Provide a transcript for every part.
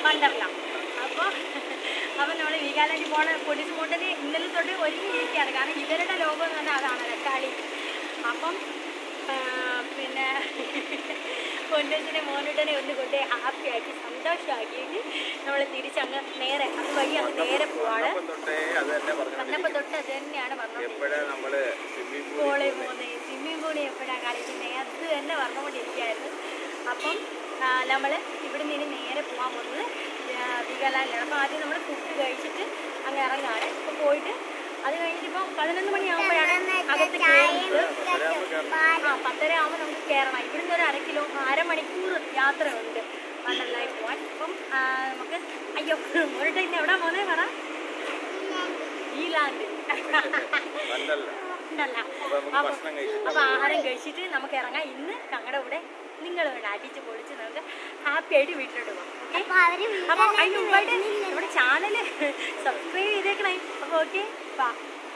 വണ്ടർല അപ്പോൾ അപ്പം നമ്മൾ വീഗാലാൻഡിൽ പോണ പോലീസ് മോട്ടന് ഇന്നലെ തൊട്ട് ഒരുങ്ങിയിരിക്കുകയാണ് കാരണം ഇവരുടെ ലോകം എന്ന് പറഞ്ഞാൽ അതാണല്ലോ കളി അപ്പം ആ, പിന്നെ പൊന്നസിനെ മോനുടനെ ഒന്ന് കൊണ്ട് ഹാപ്പി ആക്കി സന്തോഷമാക്കിയിട്ട് നമ്മൾ തിരിച്ചങ്ങ് നേരെ അതുവഴി അങ്ങ് നേരെ പോവാണ് വന്നപ്പം തൊട്ടേ അത് തന്നെ പറഞ്ഞു വന്നപ്പോൾ തൊട്ട് അത് തന്നെയാണ് പറഞ്ഞത് എപ്പോഴാ നമ്മള് സ്വിമ്മിംഗ് പൂളിൽ പൂളിൽ പോകുന്നത് സ്വിമ്മിംഗ് പൂളിൽ എപ്പോഴാണ് കളിക്കുന്നത് അത് തന്നെ പറഞ്ഞുകൊണ്ടിരിക്കുകയായിരുന്നു അപ്പം നമ്മൾ ഇവിടെ നിന്ന് ഇനി നേരെ പോകാൻ പോകുന്നത് വീഗാലാൻഡിലാണ് അപ്പോൾ ആദ്യം നമ്മൾ ഫുഡ് കഴിച്ചിട്ട് അങ്ങ് ഇറങ്ങാണ് ഇപ്പോൾ പോയിട്ട് അത് കഴിഞ്ഞിട്ട് ഇപ്പോൾ പതിനൊന്ന് മണിയാകുമ്പോഴാണ് അകത്ത് കയറുന്നത് ആ പത്തര ആകുമ്പോൾ നമുക്ക് കയറണം ഇവിടുന്ന് ഒരു അര കിലോ അരമണിക്കൂർ യാത്രയുണ്ട് വണ്ടർലായി പോവാൻ അപ്പം ആ, നമുക്ക് അയ്യോ ഒരു ടൈം എവിടെ പോകുന്നത് പറ ഈലാൻഡ് നല്ലല്ല ഉണ്ടല്ല അപ്പൊ നമുക്ക് ഭക്ഷണം കഴിച്ചിട്ട് അപ്പൊ ആഹാരം കഴിച്ചിട്ട് നമുക്ക് ഇറങ്ങാം ഇന്ന് ഞങ്ങളുടെ കൂടെ നിങ്ങൾ വേണ്ട അടിച്ച് പൊളിച്ച് നമുക്ക് ഹാപ്പി ആയിട്ട് വീട്ടിലോട്ട് പോകാം ഓക്കെ അപ്പൊ അതിന് മുമ്പായിട്ട് നമ്മുടെ ചാനല് സബ്സ്ക്രൈബ് ചെയ്തേക്കണേ അപ്പൊ ഓക്കെ വാ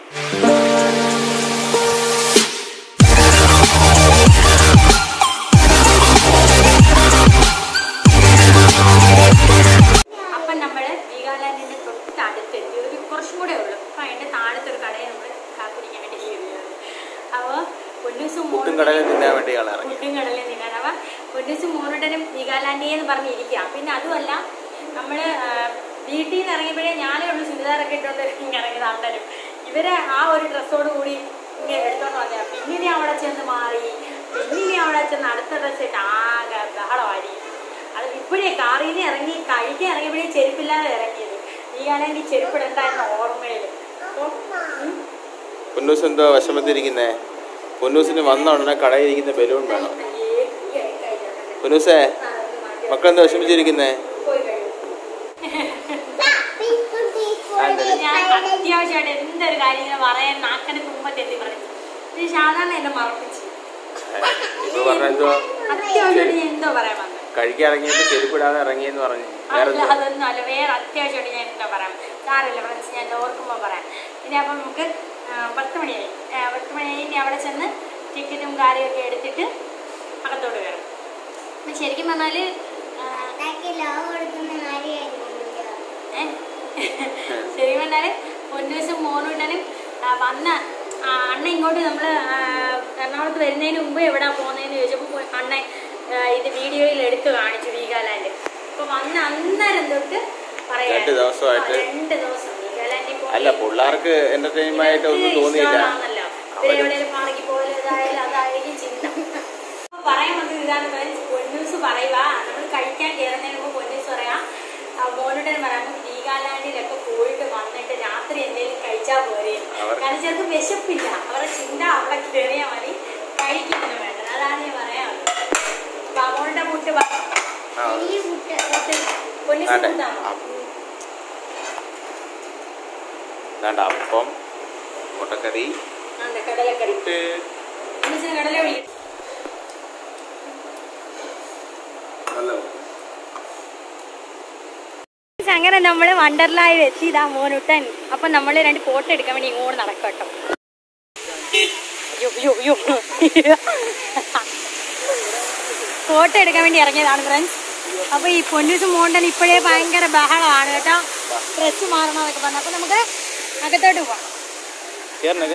അപ്പം നമ്മൾ വീഗാലാൻഡിന്റെ തൊട്ടടുത്തെത്തി ഒരു കുറച്ചും കൂടെ ഉള്ളു അപ്പം അതിന്റെ താഴത്തെ ഒരു കടയിൽ നമ്മൾ കാത്തിരിക്കാൻ വേണ്ടി കയറിയത് അപ്പോൾ പൊന്നൂസും പുട്ടും കടലിൽ തിന്നാൻ വേണ്ടി ആൾ ഇറങ്ങി പുട്ടും കടലിൽ നിന്നാണ് അവ പൊന്നൂസും മോനുടനും വീഗാലാൻഡിയെ എന്ന് പറഞ്ഞിരിക്കുക പിന്നെ അതുമല്ല നമ്മൾ വീട്ടിൽ നിന്ന് ഇറങ്ങിയപ്പോഴേ ഞാനേ ഉള്ളൂ ചുരിദാറൊക്കെ ഇട്ടുകൊണ്ട് ഇങ്ങനെ ഇറങ്ങിയത് അണ്ണനും ഇവരെ ആ ഒരു ഡ്രസ്സോട് കൂടി ഇങ്ങനെ എടുത്തോണ്ട് വന്നതാണ് പിന്നിനെ അവിടെ ചെന്ന് മാറി പിന്നിനെ അവിടെ ചെന്ന് അടുത്ത ഡ്രസ്സ് ഇട്ട് ആകെ ബഹളമാടി അത് ഇപ്പോഴേ കാറിൽ നിന്ന് ഇറങ്ങി കഴിക്കാൻ ഇറങ്ങിയപ്പോഴേ ചെരുപ്പില്ലാതെ ഇറങ്ങിയത് ഈ കാലം ഈ ചെരുപ്പിടണ്ടായിരുന്ന ഓർമ്മയിൽ അപ്പോൾ പൊന്നൂസ് എന്തോ വിഷമത്തിരിക്കുന്നേ പൊന്നൂസിന് വന്ന ഉടനെ കടയിൽ ഇരിക്കുന്ന ബലൂൺ വേണം പൊന്നൂസേ മക്കളെന്താ വിഷമിച്ചിരിക്കുന്നേ ഞാൻ അത്യാവശ്യമായിട്ട് എന്തൊരു കാര്യം ഇങ്ങനെ പറയാൻ നാക്കന് തുമ്പത്തെത്തി പറഞ്ഞു ഇത് സാധാരണ എന്നെ മറപ്പിച്ചു ഇപ്പൊ പറഞ്ഞ എന്തോ അത്യാവശ്യമായിട്ട് ഞാൻ എന്തോ പറയാൻ വന്നത് കഴിക്കാൻ ഇറങ്ങിയിട്ട് ചെരുപ്പിടാതെ ഇറങ്ങിയെന്ന് പറഞ്ഞു വേറെ അല്ല എന്തോ അതൊന്നും അല്ല വേറെ അത്യാവശ്യമായിട്ട് ഞാൻ എന്തോ പറയാം സാറില്ല ഫ്രണ്ട്സ് ഞാൻ ഓർക്കുമ്പോൾ പറയാം ഇനി അപ്പം നമുക്ക് ആ, പത്ത് മണിയായി ആ, പത്ത് മണിയായി ഇനി അവിടെ ചെന്ന് ടിക്കറ്റും കാര്യമൊക്കെ എടുത്തിട്ട് അകത്തോട്ട് കയറും അപ്പം ശരിക്കും പറഞ്ഞാൽ ഏ? ശരിക്കും പറഞ്ഞാൽ പൊന്നൂസും മോനൂട്ടനും ആ, വന്ന ആ, അണ്ണ ഇങ്ങോട്ട് നമ്മൾ എറണാകുളത്ത് വരുന്നതിന് മുമ്പ് എവിടാ പോകുന്നതെന്ന് ചോദിച്ചപ്പോൾ അണ്ണൻ ആ, ഇത് വീഡിയോയിൽ എടുത്ത് കാണിച്ചു വീഗാലാൻഡ് അപ്പോൾ വന്ന അന്നേരം തൊട്ട് പറയാം രണ്ട് ദിവസമായിട്ട് രണ്ട് ദിവസം വീഗാലാൻഡിൽ പോയി അല്ല പിള്ളേർക്ക് എന്റർടൈൻമെന്റ് ആയിട്ട് ഒന്നും ഇവർക്ക് തോന്നിയില്ല ഇഷ്ടമാണല്ലോ. ഇവര് എവിടെയെങ്കിലും പാർക്കിൽ പോയാലും ഇതായാലും അതായിരിക്കും ചിന്ത അപ്പൊ പറയാൻ വന്നത് ഇതാണ് friends. പൊന്നൂസ് പറയുക നമ്മൾ കഴിക്കാൻ കയറുന്നതിന് മുമ്പ് പൊന്നൂസ് പറയാ ആ, മോനോടൻ പറയാം നമുക്ക് വീഗാലാൻഡിലൊക്കെ പോയിട്ട് വന്നിട്ട് രാത്രി എന്തെങ്കിലും കഴിച്ചാൽ പോരെ അവർ- കാരണം ചിലർക്ക് വിശപ്പില്ല അവരുടെ ചിന്ത അവിടെ കയറിയാൽ മതി കഴിക്കുന്നു വേണ്ടത് അതാണ് ഞാൻ പറയാനുള്ളത് അപ്പൊ മോളുടെ മുട്ട് ആ, പൊന്നൂസ് വേണ്ടേ? മുട്ടാണോ അപ്പ- വേണ്ട അപ്പം മുട്ടക്കറി അതെ കടലക്കറി പുട്ട് പൊന്നൂസിന് കടല വിളിക്കും നല്ല അങ്ങനെ നമ്മൾ വണ്ടർലായിൽ എത്തിയതാ മോനുട്ടൻ അപ്പൊ നമ്മൾ രണ്ട് ഫോട്ടോ എടുക്കാൻ വേണ്ടി ഇങ്ങോട്ട് നടക്കും കേട്ടോ ഫോട്ടോ എടുക്കാൻ വേണ്ടി ഇറങ്ങിയതാണ് ഫ്രണ്ട്സ് അപ്പൊ ഈ പൊന്നൂസ് മോണ്ടൻ ഇപ്പോഴേ ഭയങ്കര ബഹളമാണ് കേട്ടോ ഡ്രസ് മാറണമെന്നൊക്കെ പറഞ്ഞു അപ്പൊ നമുക്ക് അകത്തോട്ട് പോവാം കേറണ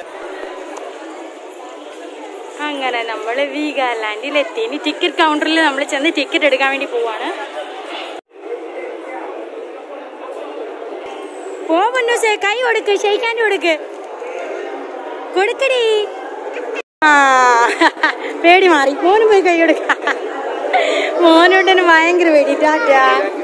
അങ്ങനെ നമ്മൾ വീഗാലാൻഡിൽ എത്തി ഇനി ടിക്കറ്റ് കൗണ്ടറിൽ നമ്മൾ ചെന്ന് ടിക്കറ്റ് എടുക്കാൻ വേണ്ടി പോവാണ് പോ പൊന്നൂസേ കൈ കൊടുക്ക് ഷെയ്ക്കാൻ്റെ കൊടുക്ക് കൊടുക്കടി ആ പേടി മാറി മോനും പോയി കൈ കൊടുക്ക മോനോട്ടന് ഭയങ്കര പേടി ടാറ്റാ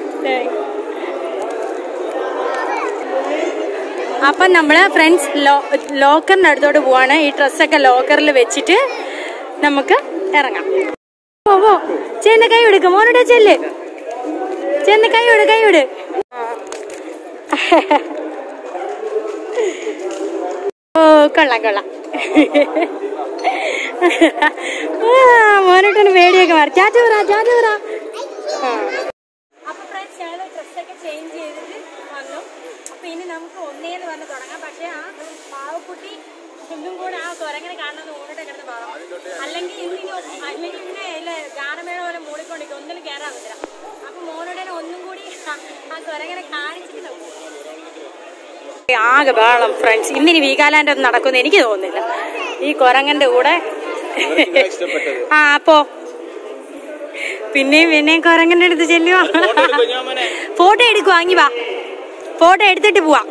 അപ്പം നമ്മൾ ഫ്രണ്ട്സ് ലോ ലോക്കറിൻ്റെ അടുത്തോട്ട് പോവാണ് ഈ ഡ്രസ്സൊക്കെ ലോക്കറിൽ വെച്ചിട്ട് നമുക്ക് ഇറങ്ങാം ഓ ഓ ചെന്ന് കൈ വിടുക്ക് മോനോടെ ചെല്ല് ചെന്ന് കൈ വിട് കൈ വിട് ഓ കൊള്ളാം കൊള്ളാം ആ, മോനോട്ടന് പേടിയൊക്കെ മാറി ചാറ്റ പറ ചാറ്റ പറ അപ്പൊ ഫ്രണ്ട്സ് ഞങ്ങൾ ഡ്രസ്സൊക്കെ ചേഞ്ച് ചെയ്തിട്ട് വന്നു അപ്പൊ ഇനി നമുക്ക് ഒന്നേന്ന് പറഞ്ഞ് തുടങ്ങാം പക്ഷെ ആ പാവക്കുട്ടി ഇന്നും കൂടെ ആ കുരങ്ങനെ കാണുന്നത് ഓടിട്ട് കിടന്ന് പറയും അല്ലെങ്കിൽ ഇന്നിനി ഒ- അല്ലെങ്കിൽ ഇങ്ങനെ ഇല്ല ഗാനമേള പോലെ മൂളിക്കൊണ്ടിരിക്കും ഒന്നിലും കയറാൻ പറ്റില്ല അപ്പൊ മോനുടനെ ഒന്നും കൂടി ആ- ആകെ ബഹളം ഫ്രണ്ട്സ് ഇന്നിനി വീഗാലാൻഡ് ഒന്നും നടക്കുമെന്ന് എനിക്ക് തോന്നുന്നില്ല ഈ കൊരങ്ങന്റെ കൂടെ ആ അപ്പോ പിന്നെയും പിന്നെയും കൊരങ്ങന്റെ അടുത്ത് ചെല്ലുവാ ഫോട്ടോ എടുക്കുവാ അങ്ങി വാ ഫോട്ടോ എടുത്തിട്ട് പോവാ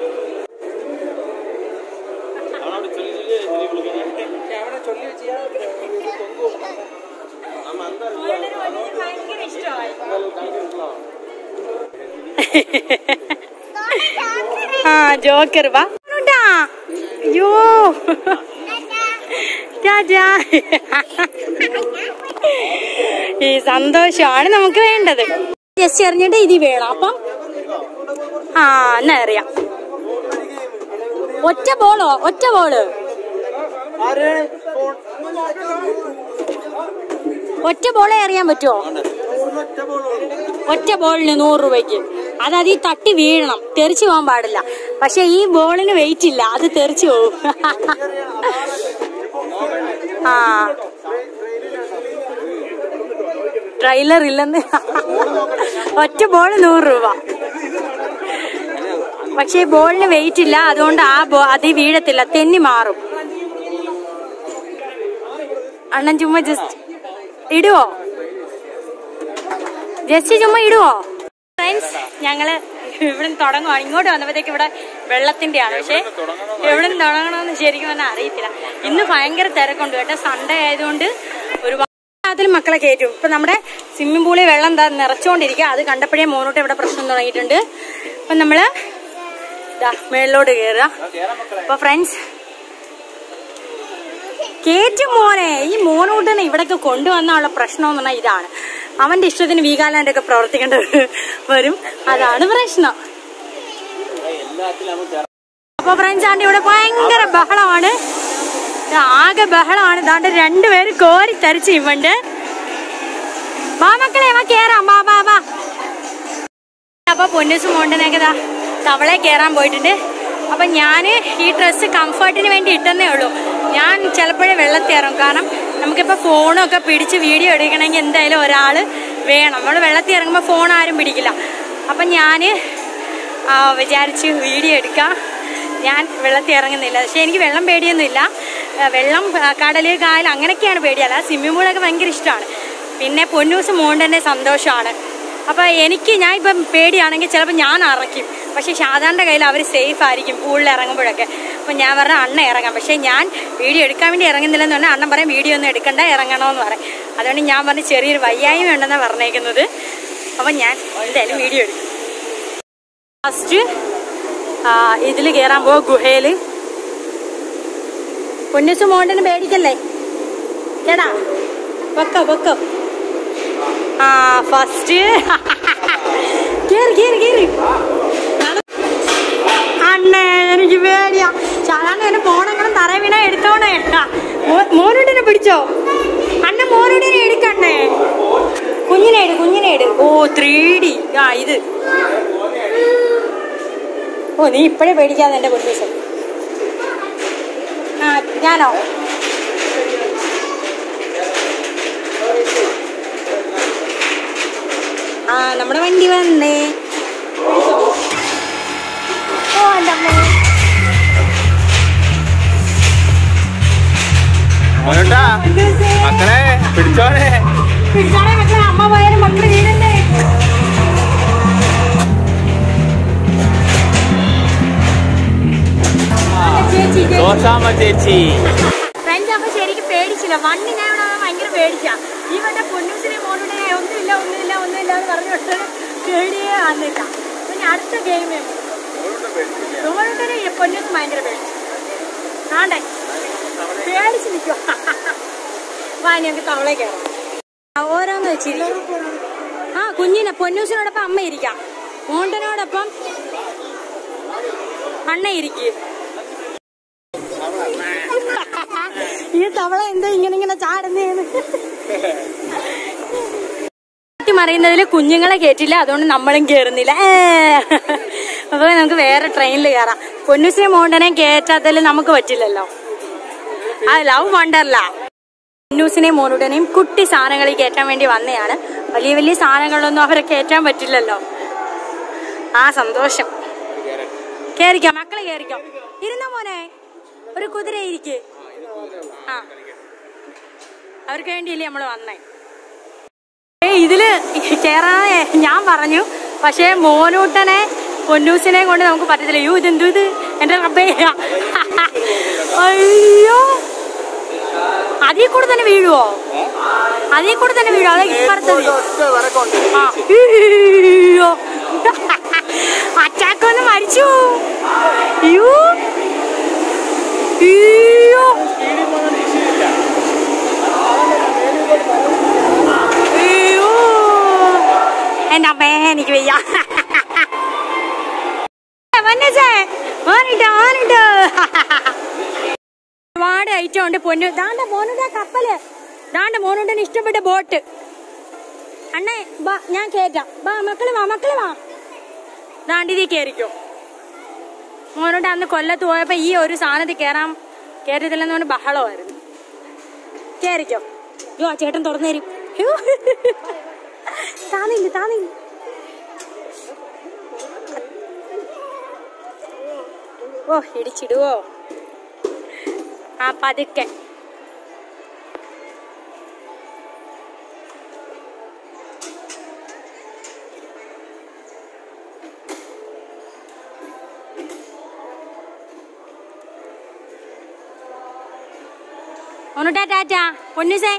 ആ ജോക്കർ വാ ഉണ്ടാ. അയ്യോ ടാറ്റാ. ഈ സന്തോഷമാണ് നമുക്ക് വേണ്ടത് ജസ്റ്റ് എറിഞ്ഞിട്ട് ഇതി വേണം അപ്പം ആ എന്നാ അറിയാം ഒറ്റ ബോളോ ഒറ്റ ബോള് ഒറ്റ ബോളെ അറിയാൻ പറ്റുമോ ഒറ്റ ബോളിന് നൂറ് രൂപയ്ക്ക് അത് അതിൽ തട്ടി വീഴണം തെറിച്ചു പോകാൻ പാടില്ല പക്ഷെ ഈ ബോളിന് വെയിറ്റ് ഇല്ല അത് തെറിച്ചു പോകും ആ ട്രെയിലർ ഇല്ലെന്ന് ഒറ്റ ബോൾ നൂറ് രൂപ പക്ഷെ ഈ ബോളിന് വെയിറ്റ് ഇല്ല അതുകൊണ്ട് ആ ബോ അതിൽ വീഴത്തില്ല തെന്നി മാറും അണ്ണൻ ചുമ്മാ ജസ്റ്റ് ഇടുവോ ജസ്റ്റ് ചുമ്മാ ഇടുവോ ഫ്രണ്ട്സ് ഞങ്ങള് ഇവിടെ തുടങ്ങുവാണ് ഇങ്ങോട്ട് വന്നപ്പോഴത്തേക്ക് ഇവിടെ വെള്ളത്തിന്റെയാണ് പക്ഷെ എവിടെ നിന്ന് തുടങ്ങണമെന്ന് ശരിക്കും പറഞ്ഞാൽ അറിയത്തില്ല ഇന്ന് ഭയങ്കര തിരക്കുണ്ട് കേട്ടോ സൺഡേ ആയതുകൊണ്ട് ഒരുപാട് അതിൽ മക്കളെ കയറ്റും ഇപ്പൊ നമ്മുടെ സ്വിമ്മിംഗ് പൂളിൽ വെള്ളം എന്താ നിറച്ചുകൊണ്ടിരിക്കുക അത് കണ്ടപ്പോഴേ മോനോട്ട് ഇവിടെ പ്രശ്നം തുടങ്ങിയിട്ടുണ്ട് അപ്പൊ നമ്മള് ദാ മേളിലോട്ട് കയറുക അപ്പൊ ഫ്രണ്ട്സ് കേറ്റും മോനെ ഈ മോനൂട്ടനെ ഇവിടേക്ക് കൊണ്ടുവന്നുള്ള പ്രശ്നം എന്ന് പറഞ്ഞാൽ ഇതാണ് അവന്റെ ഇഷ്ടത്തിന് വീഗാലാൻഡ് ഒക്കെ പ്രവർത്തിക്കേണ്ടത് വരും അതാണ് പ്രശ്നം അപ്പൊ ഫ്രണ്ട്സ് ആണ്ട് ഇവിടെ ഭയങ്കര ബഹളമാണ് ഇത് ആകെ ബഹളമാണ് ഇതാണ്ട് രണ്ടുപേര് കോരി തരിച്ച് ഇവണ്ട് വാ മക്കളെ വാ കേറാം വാ വാ വാ അപ്പൊ പൊന്നൂസ് മോണ്ടനൊക്കെ ദാ തവളെ കയറാൻ പോയിട്ടുണ്ട് അപ്പൊ ഞാൻ ഈ ഡ്രസ്സ് കംഫർട്ടിന് വേണ്ടി ഇട്ടെന്നേ ഉള്ളൂ ഞാൻ ചിലപ്പോഴേ വെള്ളത്തിൽ ഇറങ്ങും കാരണം നമുക്കിപ്പോൾ ഫോണൊക്കെ പിടിച്ച് വീഡിയോ എടുക്കണമെങ്കിൽ എന്തായാലും ഒരാൾ വേണം നമ്മൾ വെള്ളത്തിൽ ഇറങ്ങുമ്പോൾ ഫോൺ ആരും പിടിക്കില്ല അപ്പം ഞാൻ വിചാരിച്ച് വീഡിയോ എടുക്കാം ഞാൻ വെള്ളത്തിൽ ഇറങ്ങുന്നില്ല പക്ഷെ എനിക്ക് വെള്ളം പേടിയൊന്നുമില്ല ആ, വെള്ളം ആ, കടല് കായൽ അങ്ങനെയൊക്കെയാണ് പേടിയല്ല സ്വിമ്മിംഗ് പൂളൊക്കെ ഭയങ്കര ഇഷ്ടമാണ് പിന്നെ പൊന്നൂസ് മോണ്ടൻ്റെ സന്തോഷമാണ് അപ്പൊ എനിക്ക് ഞാൻ ഇപ്പം പേടിയാണെങ്കിൽ ചിലപ്പോൾ ഞാൻ ഇറക്കും പക്ഷെ ഷാദാന്റെ കയ്യിൽ അവർ സേഫ് ആയിരിക്കും പൂളിൽ ഇറങ്ങുമ്പോഴൊക്കെ അപ്പൊ ഞാൻ പറഞ്ഞ അണ്ണ ഇറങ്ങാം പക്ഷെ ഞാൻ വീഡിയോ എടുക്കാൻ വേണ്ടി ഇറങ്ങുന്നില്ലെന്ന് പറഞ്ഞാൽ അണ്ണൻ പറയും വീഡിയോ ഒന്നും എടുക്കണ്ട ഇറങ്ങണമെന്ന് പറയും അതുകൊണ്ട് ഞാൻ പറഞ്ഞ് ചെറിയൊരു വയ്യായ്മ ഉണ്ടെന്നാണ് പറഞ്ഞേക്കുന്നത് അപ്പൊ ഞാൻ എന്തായാലും വീഡിയോ എടുക്കും ഫസ്റ്റ് ഇതിൽ കയറാൻ പോവാ ഗുഹയില് പൊന്നിച്ചു മോണ്ടന് പേടിക്കല്ലേ ചേടാ വെക്കോ വെക്കോ ആ ഫസ്റ്റ് കേറി കേറി കേറി അണ്ണേ എനിക്ക് പേടിയാ സാധാരണ എന്നെ ഫോണെങ്കിലും തറ വീണ എടുത്തോണേ മോനുടിനെ പിടിച്ചോ അണ്ണ മോനുടിനെ എടുക്കണ്ണേ കുഞ്ഞിനെ ഇട് കുഞ്ഞിനെ ഇട് ഓ ത്രീ ഡി ആ ഇത് ഓ നീ ഇപ്പോഴേ പേടിക്കാതെ എന്റെ പൊന്നീസം ആ ഞാനോ ആ നമ്മുടെ വണ്ടി വന്നേ ഓ എൻ്റെ അമ്മേ മോനുണ്ടാ മക്കളെ പിടിച്ചോനെ പിടിച്ചാണേ മക്കളെ അമ്മ പോയാലും മക്കള് വീടല്ലേ ചേച്ചി ചേച്ചി ദോശാമ്മ ചേച്ചി ഫ്രണ്ട്സ് അപ്പൊ ശരിക്കും പേടിച്ചില്ല വണ്ടി ഞാൻ ഇവിടെ വന്നപ്പോ ഭയങ്കര പേടിച്ച ഈ മറ്റേ പൊന്നൂസിനെ മോനോടെ ഒന്നുമില്ല ഒന്നുമില്ല ഒന്നുമില്ല എന്ന് പറഞ്ഞു വിട്ടത് പേടിയേ വന്നില്ല പിന്നെ അടുത്ത ഗെയിം മോനോടെ പൊന്നൂസ് ഭയങ്കര പേടിച്ചു ആണ്ടേ പേടിച്ച് നിൽക്കുക വാ ഞങ്ങൾക്ക് തവളെ കയറാം ആ, ഓരോന്ന് വെച്ചിരിക്കും ആ കുഞ്ഞിനെ പൊന്നൂസിനോടൊപ്പം അമ്മ ഇരിക്കാം മോണ്ടനോടൊപ്പം അണ്ണ ഇരിക്കും ഈ തവള എന്താ ഇങ്ങനെ ഇങ്ങനെ ചാടുന്നേന്ന് മറിയുന്നതിൽ കുഞ്ഞുങ്ങളെ കേറ്റില്ല അതുകൊണ്ട് നമ്മളും കേറുന്നില്ല ഏ. അപ്പൊ നമുക്ക് വേറെ ട്രെയിനിൽ കയറാം പൊന്നുശ്രീ മോണ്ടനെ കേറ്റാത്തതിൽ നമുക്ക് പറ്റില്ലല്ലോ ആ ലവ് വണ്ടർല പൊന്നൂസിനെയും മോനുടനെയും കുട്ടി സാധനങ്ങളിൽ കയറ്റാൻ വേണ്ടി വന്നതാണ് വലിയ വലിയ സാധനങ്ങളൊന്നും അവരെ കയറ്റാൻ പറ്റില്ലല്ലോ ആ സന്തോഷം കേറിക്കോ മക്കളെ കേറിക്കോ ഇരുന്ന മോനെ ഒരു കുതിര ഇരിക്ക് ആ അവർക്ക് വേണ്ടിയല്ലേ നമ്മൾ വന്നേ ഏ ഇതില് കേറാൻ ഞാൻ പറഞ്ഞു പക്ഷേ മോനൂട്ടനെ പൊന്നൂസിനെ കൊണ്ട് നമുക്ക് പറ്റത്തില്ല അയ്യോ ഇതെന്തു ഇത് എന്റെ റബ്ബേ അയ്യോ അതിൽ കൂടെ തന്നെ വീഴുവോ അതിൽ കൂടെ തന്നെ വീഴുവോ അതെ ഇപ്പുറത്തത് ആ അയ്യോ അച്ചാക്കൊന്ന് മരിച്ചു അയ്യോ അയ്യോ അയ്യോ എന്റെ അമ്മേ എനിക്ക് വയ്യ വന്നേച്ചേ മോനിട്ട് മോനിട്ട് ഒരുപാട് ഐറ്റം ഉണ്ട് പൊന്നു ദാണ്ട മോനുടെ കപ്പല് ദാണ്ട മോനുടെ ഇഷ്ടപ്പെട്ട ബോട്ട് അണ്ണേ ബാ ഞാൻ കേറ്റാം ബാ മക്കള് വാ മക്കള് വാ ദാണ്ടിതി കേറിക്കോ മോനോട് അന്ന് കൊല്ലത്ത് പോയപ്പോ ഈ ഒരു സാധനത്തിൽ കേറാൻ കേറ്റത്തില്ലെന്ന് കൊണ്ട് ബഹളമായിരുന്നു കേറിക്കോ അയ്യോ ആ ചേട്ടൻ തുറന്നു തരും അയ്യോ. താന്നില്ല താന്നില്ല ഓ ഇടിച്ചിടുവോ ആ പതുക്കെ ഒന്നുട്ടാ ടാറ്റ പൊന്നുസേ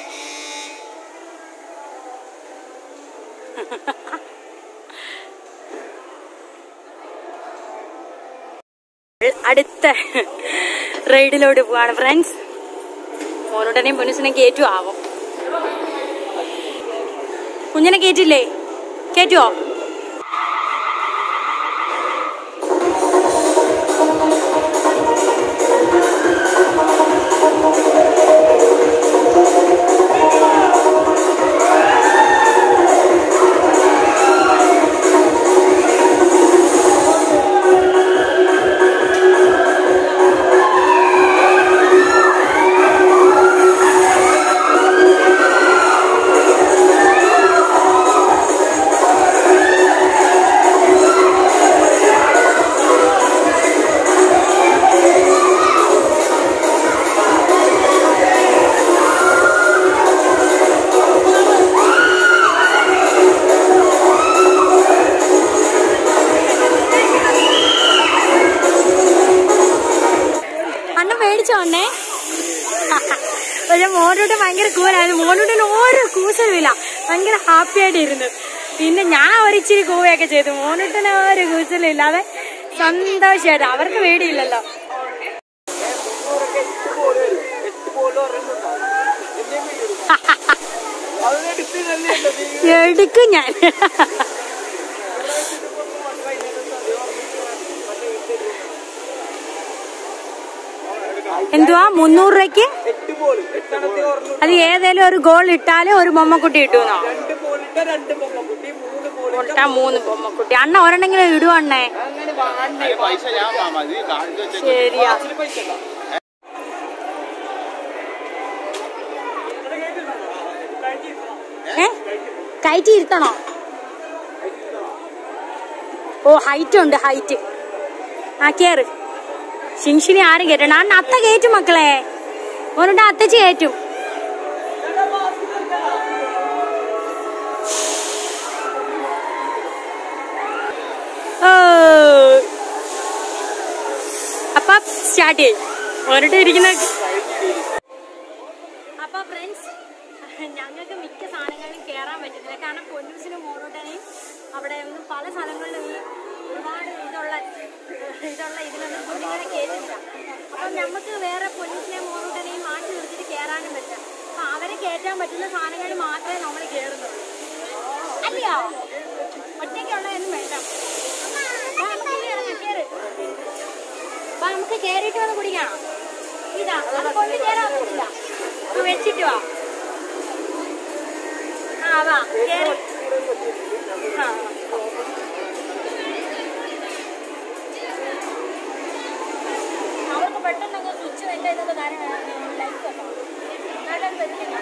അടുത്ത റൈഡിലോട്ട് പോവാണ് ഫ്രണ്ട്സ് മോനോട്ടനെയും പൊന്നുസിനെയും കയറ്റു ആവും കുഞ്ഞിനെ കയറ്റില്ലേ കയറ്റുവോ അണ്ണൻ മേടിച്ചോ അണ്ണേ പക്ഷെ മോനോട്ട് ഭയങ്കര കൂലായിരുന്നു മോനോട്ടിന് ഓരോ കൂസലുമില്ല ഭയങ്കര ഹാപ്പി ആയിട്ട് ഇരുന്നു പിന്നെ ഞാൻ ഒരിച്ചിരി കൂവയൊക്കെ ചെയ്തു മോനോട്ടിന് ഒരു കൂസലും ഇല്ലാതെ സന്തോഷമായിട്ട് അവർക്ക് പേടിയില്ലല്ലോ എടുക്കും ഞാൻ എന്തുവാ മുന്നൂറ് രൂപയ്ക്ക് എട്ട് ബോൾ എട്ടെണ്ണത്തിൽ ഓർമ്മ അത് ഏതേലും ഒരു ഗോൾ ഇട്ടാല് ഒരു ബൊമ്മക്കുട്ടി കിട്ടുമെന്നോ രണ്ട് ബോൾ ഇട്ട രണ്ട് പൊമ്മക്കുട്ടി മൂന്ന് ബോൾ ഇട്ടാ മൂന്ന് ബൊമ്മക്കുട്ടി അണ്ണ ഒരെണ്ണെങ്കിലും ഇടുവണ്ണേ അങ്ങനെ വാങ്ങി പൈസ ഞാൻ മതി കാണിച്ചു വെച്ച ശരിയാ പൈസ ഉണ്ടോ? ഏ കയറ്റി ഇരുത്തണോ ഓ ഹൈറ്റ് ഉണ്ട് ഹൈറ്റ് ആ കേറ് ശിങ്ഷിനി ആരും കയറ്റണം അണ്ണ അത്ത കയറ്റും മക്കളെ ഓനുണ്ട് അത്തച്ച് കയറ്റും ഓ. അപ്പൊ സ്റ്റാർട്ട് ചെയ്യും ഓനിട്ട് ഇരിക്കുന്ന അപ്പൊ ഫ്രണ്ട്സ് ഞങ്ങൾക്ക് മിക്ക സാധനങ്ങളിലും കയറാൻ പറ്റുന്നില്ല കാരണം പൊന്നൂസിനും മോറോട്ടനെയും അവിടെ ഒന്നും പല സ്ഥലങ്ങളിലും ഈ ഒരുപാട് ഇതുള്ള ഇതുള്ള ഇതിലൊന്നും കുഞ്ഞുങ്ങളെ കയറ്റുന്നില്ല അപ്പം നമുക്ക് വേറെ പൊന്നൂസിനെയും മോറോട്ടനെയും മാറ്റി നിർത്തിയിട്ട് കയറാനും പറ്റില്ല അപ്പൊ അവരെ കയറ്റാൻ പറ്റുന്ന സാധനങ്ങളിൽ മാത്രമേ നമ്മൾ കയറുന്നുള്ളൂ അല്ലയോ ഒറ്റയ്ക്കുള്ളതൊന്നും വേണ്ട വാ, നമുക്ക് ഇനി ഇറങ്ങാം, കേറ്. വാ, നമുക്ക് കയറിയിട്ട് വന്ന് കുടിക്കണം ഇതാ അത് കൊണ്ട് കയറാൻ പറ്റില്ല ഇത് വെച്ചിട്ട് വാ ആ വാ കേറി ആ അവർക്ക് പെട്ടെന്ന് സ്വിച്ച് വെക്കാൻ ഇതൊക്കെ കാര്യം ലൈറ്റ് വെക്കണം നല്ലത് വെക്കണം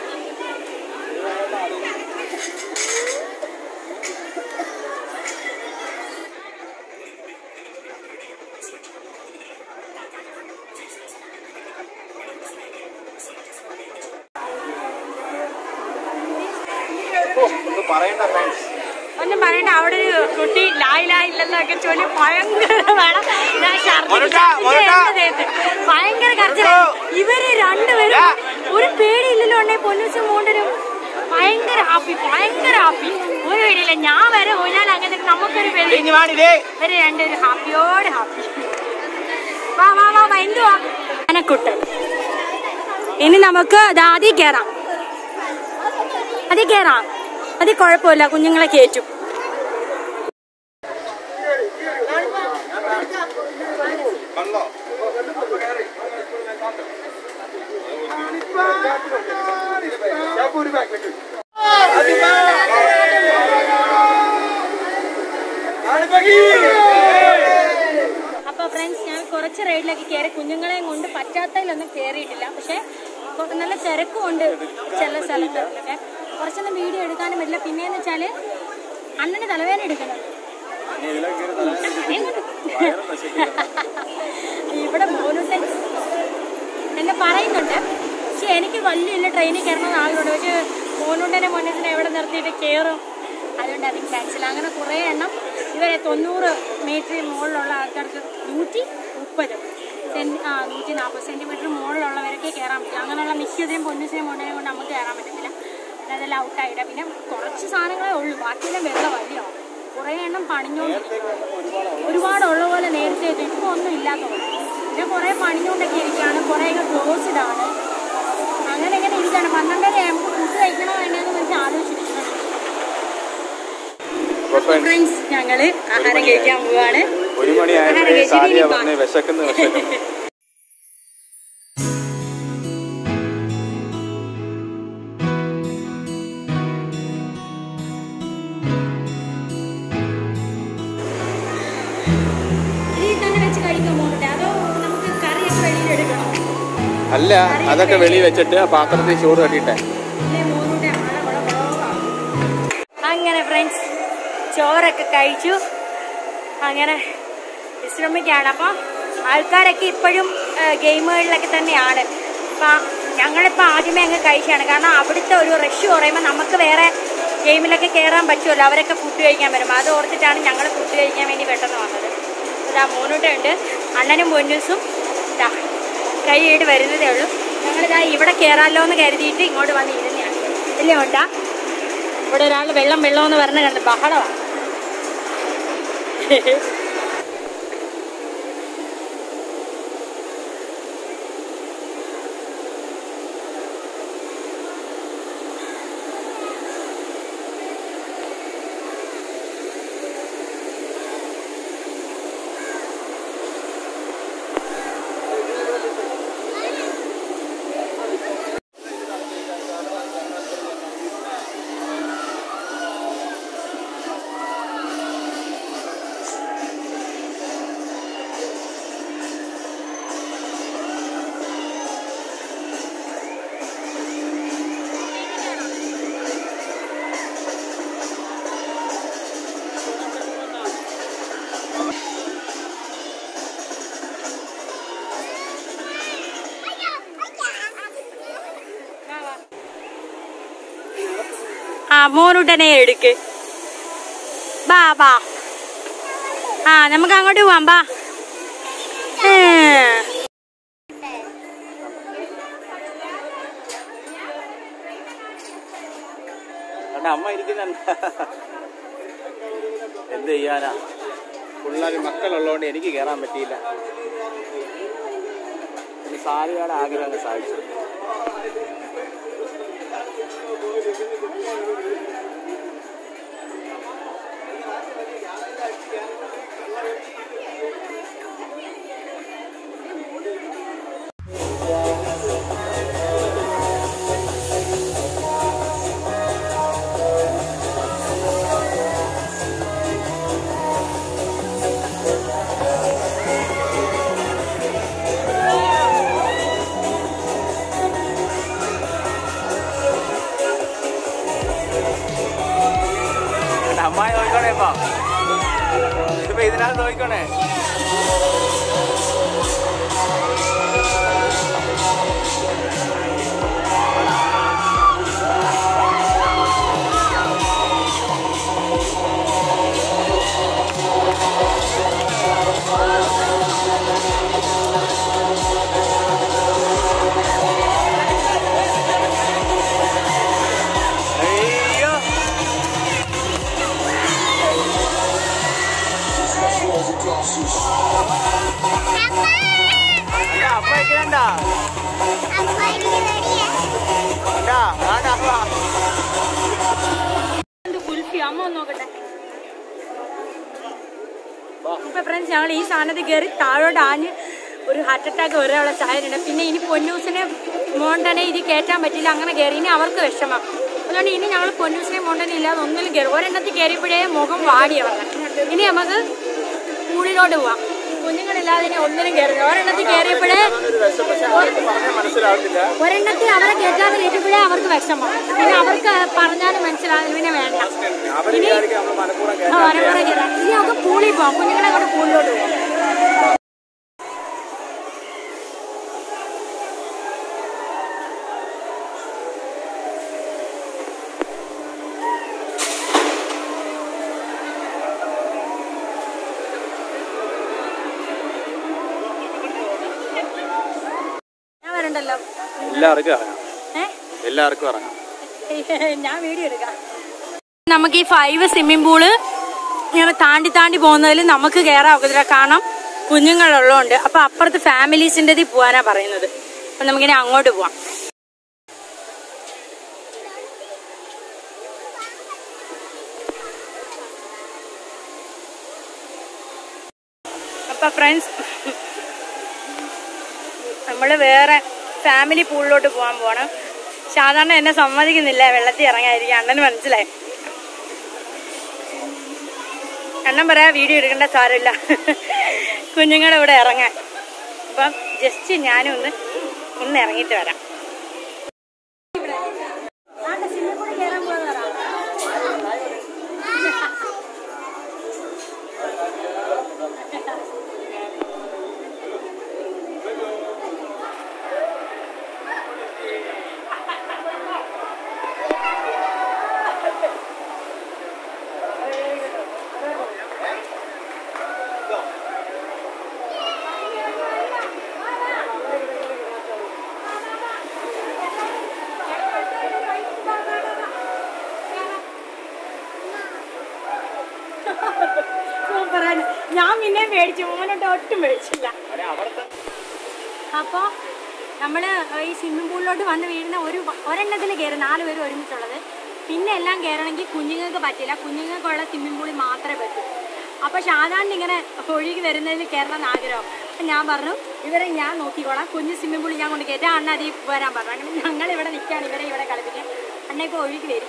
പറയണ്ട അവിടെ ഒരു കുട്ടി ലായ് ലായ് ഇല്ലെന്നൊക്കെ ചൊല്ലി ഭയങ്കര വേണം ഞാൻ ഛർദ്ദിച്ച് മോനുട്ടാ, ഛർദ്ദിച്ച് മോനുട്ടാ. എന്റെ ദേഹത്ത്. ഭയങ്കര കരച്ചില ഇവര് രണ്ടുപേരും ഒരു പേടിയില്ലല്ലോ ഉണ്ടേ പൊന്നൂസും മൂണ്ടനും ഭയങ്കര ഹാപ്പി ഭയങ്കര ഹാപ്പി ഒരു പേടിയില്ല ഞാൻ വരെ പോയാൽ അങ്ങനെ നമുക്കൊരു പേടി ഇനി വാണിതേ ഇവര് രണ്ടുപേരും ഹാപ്പിയോട് ഹാപ്പി വാ വാ വാ വാ എന്തുവാ അനക്കുട്ടൻ ഇനി നമുക്ക് ദാതി കേറാം അതി കേറാം അതി കുഴപ്പമില്ല കുഞ്ഞുങ്ങളെ കയറ്റും അപ്പൊ ഫ്രണ്ട്സ് ഞാൻ കുറച്ച് റൈഡിലൊക്കെ കയറി കുഞ്ഞുങ്ങളെയും കൊണ്ട് പറ്റാത്തതിലൊന്നും കയറിയിട്ടില്ല പക്ഷെ കൊ- നല്ല തിരക്കുമുണ്ട് ചില സ്ഥലത്ത് ഒക്കെ കുറച്ചൊന്നും വീഡിയോ എടുക്കാനും പറ്റില്ല പിന്നെയെന്ന് വെച്ചാല് അണ്ണന് തലവേദന എടുക്കുന്നത് ഇവിടെ മോനുട്ടൻ എന്നെ പറയുന്നുണ്ട് പക്ഷെ എനിക്ക് വലിയ വലിയ ട്രെയിനിൽ കയറണമെന്ന് ആഗ്രഹമുണ്ട് പക്ഷെ മോനുണ്ടനെ മുന്നിൽ എവിടെ നിർത്തിയിട്ട് കയറും അതുകൊണ്ട് അത് ക്യാൻസൽ അങ്ങനെ കുറേ എണ്ണം ഇവരെ തൊണ്ണൂറ് മീറ്റർ മുകളിലുള്ള ആൾക്കാർക്ക് നൂറ്റി മുപ്പത് സെൻറ്റി ആ നൂറ്റി നാൽപ്പത് സെൻറ്റിമീറ്റർ മുകളിലുള്ളവരൊക്കെ കയറാൻ പറ്റും അങ്ങനെയുള്ള മിക്കതിനും പൊന്നിസിനെയും മുണ്ടിനെ കൊണ്ട് നമുക്ക് കയറാൻ പറ്റത്തില്ല പിന്നെ അതെല്ലാം ഔട്ടായിട്ട് പിന്നെ കുറച്ച് സാധനങ്ങളേ ഉള്ളൂ ബാക്കിയെല്ലാം വെള്ളം വലിയ കുറേ എണ്ണം പണിഞ്ഞോണ്ട് ഒരുപാടുള്ള പോലെ നേരത്തെ ഇപ്പോൾ ഒന്നും ഇല്ലാത്ത പോലെ പിന്നെ കുറേ പണിഞ്ഞുകൊണ്ടൊക്കെ ഇരിക്കുകയാണ് കുറേ ക്ലോസ്ഡ് ആണ് അങ്ങനെ ഇങ്ങനെ ഇരിക്കുകയാണ് പന്ത്രണ്ടര നമുക്ക് ഫുഡ് കഴിക്കണോ വേണ്ടതെന്ന് വെച്ചാൽ ആലോചിച്ചിരിക്കുന്നത് ഫ്രണ്ട്സ് ഞങ്ങള് ആഹാരം കഴിക്കാൻ പോവാണ് ഒരു ആഹാരം മണിയായപ്പോഴേ കഴിച്ചിട്ട് സാരിയ ഇനി പറഞ്ഞ് വിശക്കുന്നു വിശക്കുന്നു ഇതിൽ തന്നെ വെച്ച് കഴിക്കാൻ പോകുന്നുണ്ട് അതോ നമുക്ക് കറിയൊക്കെ വെളിയിൽ എടുക്കണം അല്ല അതൊക്കെ വെളി വെച്ചിട്ട് ആ പാത്രത്തിൽ ചോറ് കട്ടിട്ടെ ഇല്ലേ, മോനൂടെ ആളെ ഇവിടെ കുറവാണ്. അങ്ങനെ ഫ്രണ്ട്സ് ചോറൊക്കെ കഴിച്ചു അങ്ങനെ വിശ്രമിക്കുകയാണ് അപ്പോൾ ആൾക്കാരൊക്കെ ഇപ്പോഴും ഗെയിമുകളിലൊക്കെ തന്നെയാണ് അപ്പം ഞങ്ങളിപ്പോൾ ആദ്യമേ അങ്ങ് കഴിച്ചാണ് കാരണം അവിടുത്തെ ഒരു റഷ് കുറയുമ്പോൾ നമുക്ക് വേറെ ഗെയിമിലൊക്കെ കയറാൻ പറ്റുമല്ലോ അവരൊക്കെ ഫുഡ് കഴിക്കാൻ വരും അത് ഓർത്തിട്ടാണ് ഞങ്ങൾ ഫുഡ് കഴിക്കാൻ വേണ്ടി പെട്ടെന്ന് വന്നത് ഇതാ മൂന്നൂട്ടുണ്ട് അണ്ണനും പൊന്നൂസും ഇതാ കൈയിട്ട് വരുന്നതേ ഉള്ളൂ ഞങ്ങളിതാ ഇവിടെ കയറാമല്ലോ എന്ന് കരുതിയിട്ട് ഇങ്ങോട്ട് വന്ന് ഇരുന്നതാണ് ഇല്ലേ ഉണ്ടാ ഇവിടെ ഒരാൾ വെള്ളം വെള്ളം എന്ന് പറഞ്ഞ് കണ്ട് ബഹളമാണ് ആ മോനുട്ടനെ എടുക്ക് ബാ ബാ ആ നമുക്ക് അങ്ങോട്ട് പോവാം ബാ ഏ. അവിടെ അമ്മ ഇരിക്കുന്നുണ്ട് എന്ത് ചെയ്യാനാ പിള്ളേർ മക്കളുള്ളതുകൊണ്ട് എനിക്ക് കയറാൻ പറ്റിയില്ല പിന്നെ സാരിയുടെ ആഗ്രഹം അങ്ങ് സാധിച്ചു അമ്മായി നോക്കണേ ഇപ്പൊ ഇപ്പൊ ഇതിനകത്ത് നോക്കണേ അപ്പ ഇരിക്കണ്ട എന്ത് കുൽഫി അമ്മ ഒന്ന് നോക്കട്ടെ ഇപ്പൊ ഫ്രണ്ട്സ് ഞങ്ങൾ ഈ സാധനത്തിൽ കയറി താഴോട്ട് ആഞ്ഞ് ഒരു ഹാർട്ട് അറ്റാക്ക് വരെയുള്ള സാഹചര്യമുണ്ട് പിന്നെ ഇനി പൊന്നൂസിനെ മോണ്ടനെ ഇത് കയറ്റാൻ പറ്റില്ല അങ്ങനെ കയറി ഇനി അവർക്ക് വിഷമം അതുകൊണ്ട് ഇനി ഞങ്ങൾ പൊന്നൂസിനെ മോണ്ടനെ ഇല്ലാതെ ഒന്നിലും കയറി ഒരെണ്ണത്തിൽ കയറിയപ്പോഴേ മുഖം വാടി അവരുടെ ഇനി നമുക്ക് പൂളിലോട്ട് പോവാം കുഞ്ഞുങ്ങളില്ലാതെ ഇനി ഒന്നിനും കയറി ഒരെണ്ണത്തിൽ കയറിയപ്പോഴേ മനസ്സിലാവത്തില്ല ഒരെണ്ണത്തിൽ അവരെ കയറ്റാതെ കയറ്റിയപ്പോഴേ അവർക്ക് വിഷമം പിന്നെ അവർക്ക് പറഞ്ഞാലും മനസ്സിലാവില്ല പിന്നെ വേണ്ട അവര് വിചാരിക്കും നമ്മൾ മനഃപൂർവ്വം ആ, വരവറ കയറാം. ഇനി നമുക്ക് പൂളിൽ പോവാം കുഞ്ഞുങ്ങളെ കൊണ്ട് പൂളിലോട്ട് പോവാം ഞാൻ വരണ്ടല്ലോ എല്ലാവർക്കും ഇറങ്ങാം ഏഹ് എല്ലാവർക്കും ഇറങ്ങാം ഞാൻ വീഡിയോ എടുക്കാം നമുക്ക് ഈ ഫൈവ് സ്വിമ്മിംഗ് പൂള് ഇങ്ങനെ താണ്ടി താണ്ടി പോകുന്നതിൽ നമുക്ക് കയറാൻ ഒക്കത്തില്ല കാരണം കുഞ്ഞുങ്ങളുള്ളതുകൊണ്ട് അപ്പൊ അപ്പുറത്ത് ഫാമിലീസിൻ്റെ പോകാനാ പറയുന്നത് അപ്പൊ നമുക്കിനി അങ്ങോട്ട് പോവാം അപ്പൊ ഫ്രണ്ട്സ് നമ്മൾ വേറെ ഫാമിലി പൂളിലോട്ട് പോകാൻ പോകണം സാധാരണ എന്നെ സമ്മതിക്കുന്നില്ല വെള്ളത്തിൽ ഇറങ്ങാതിരിക്കാൻ അണ്ണന് മനസ്സിലായി അണ്ണൻ പറയാ വീഡിയോ എടുക്കേണ്ട സാരമില്ല കുഞ്ഞുങ്ങളുടെ ഇവിടെ ഇറങ്ങാൻ അപ്പം ജസ്റ്റ് ഞാനും ഒന്ന് ഒന്ന് ഇറങ്ങിയിട്ട് വരാം സൂപ്പറാണ് ഞാൻ പിന്നെ മേടിച്ചു മോനോട്ട് ഒട്ടും മേടിച്ചില്ല അപ്പോൾ നമ്മൾ ഈ സ്വിമ്മിംഗ് പൂളിലോട്ട് വന്ന് വീഴുന്ന ഒരു ഒരെണ്ണത്തിൽ കയറി നാല് പേര് ഒരുമിച്ചുള്ളത് പിന്നെ എല്ലാം കയറണമെങ്കിൽ കുഞ്ഞുങ്ങൾക്ക് പറ്റില്ല കുഞ്ഞുങ്ങൾക്കുള്ള സ്വിമ്മിംഗ് പൂളിൽ മാത്രമേ പറ്റൂ അപ്പോൾ സാധാരണ ഇങ്ങനെ ഒഴുകി വരുന്നതിൽ കയറണം എന്ന് ആഗ്രഹം അപ്പം ഞാൻ പറഞ്ഞു ഇവരെ ഞാൻ നോക്കിക്കോളാം കുഞ്ഞ് സ്വിമ്മിംഗ് പൂളിൽ ഞാൻ കൊണ്ട് കയറ്റാം അണ്ണ അതിൽ വരാൻ പറഞ്ഞു അങ്ങനെ ഞങ്ങൾ ഇവിടെ നിൽക്കുകയാണ് ഇവരെ ഇവിടെ കളിപ്പിക്കാൻ അണ്ണ ഇപ്പോൾ ഒഴുകി വരും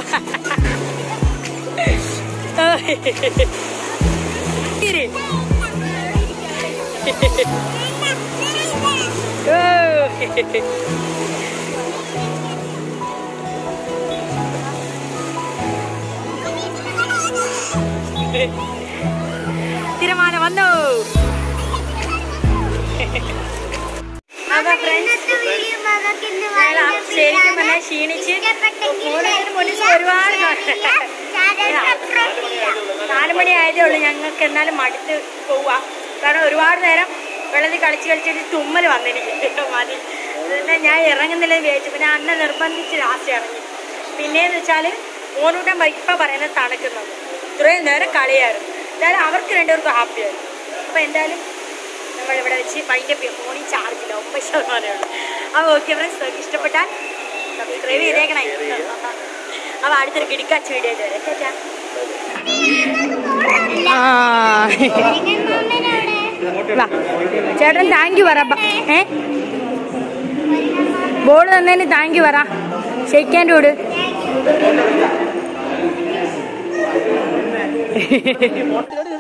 ഇരി. ഓ. തിരമാല വന്നു അപ്പൊ ഫ്രണ്ട്സ് ശരിക്കും പറഞ്ഞാൽ ക്ഷീണിച്ച് ഓരോരുത്തരും പോലീസ് ഒരുപാട് നാല് മണി ആയതേ ഉള്ളൂ ഞങ്ങൾക്ക് എന്നാലും മടുത്ത് പോവാ കാരണം ഒരുപാട് നേരം വെള്ളത്തിൽ കളിച്ച് കളിച്ചിട്ട് തുമ്മൽ വന്നെനിക്ക് മതി അതുകൊണ്ട് ഞാൻ ഇറങ്ങുന്നില്ലെന്ന് വിചാരിച്ചു പിന്നെ അന്ന നിർബന്ധിച്ച് ലാസ്റ്റ് ഇറങ്ങി പിന്നെയെന്ന് വെച്ചാൽ മോനൂട്ടൻ ഇപ്പം പറയുന്നത് തണുക്കുന്നത് ഇത്രയും നേരം കളിയായിരുന്നു എന്തായാലും അവർക്ക് രണ്ടുപേർക്കും ഹാപ്പിയായിരുന്നു അപ്പോൾ എന്തായാലും നമ്മളിവിടെ വെച്ച് വൈകിട്ട് ഫോണിൽ ചാർജില്ല ഒമ്പത് ശതമാനമേ ഉള്ളൂ അപ്പോൾ ഓക്കെ ഫ്രണ്ട്സ് നിങ്ങൾക്ക് ഇഷ്ടപ്പെട്ടാൽ സബ്സ്ക്രൈബ് ചെയ്തേക്കണേ അപ്പോൾ അടുത്തൊരു കിടിക്കാച്ച് വീഡിയോ വരെ ചേച്ചാ വാ. ചേട്ടൻ താങ്ക് യു പറ ബ- ഏ ബോർഡ് തന്നതിന് താങ്ക് യു പറ ഷെയ്ക്കാൻ്റെ കൂട് മോട്ടിലോട്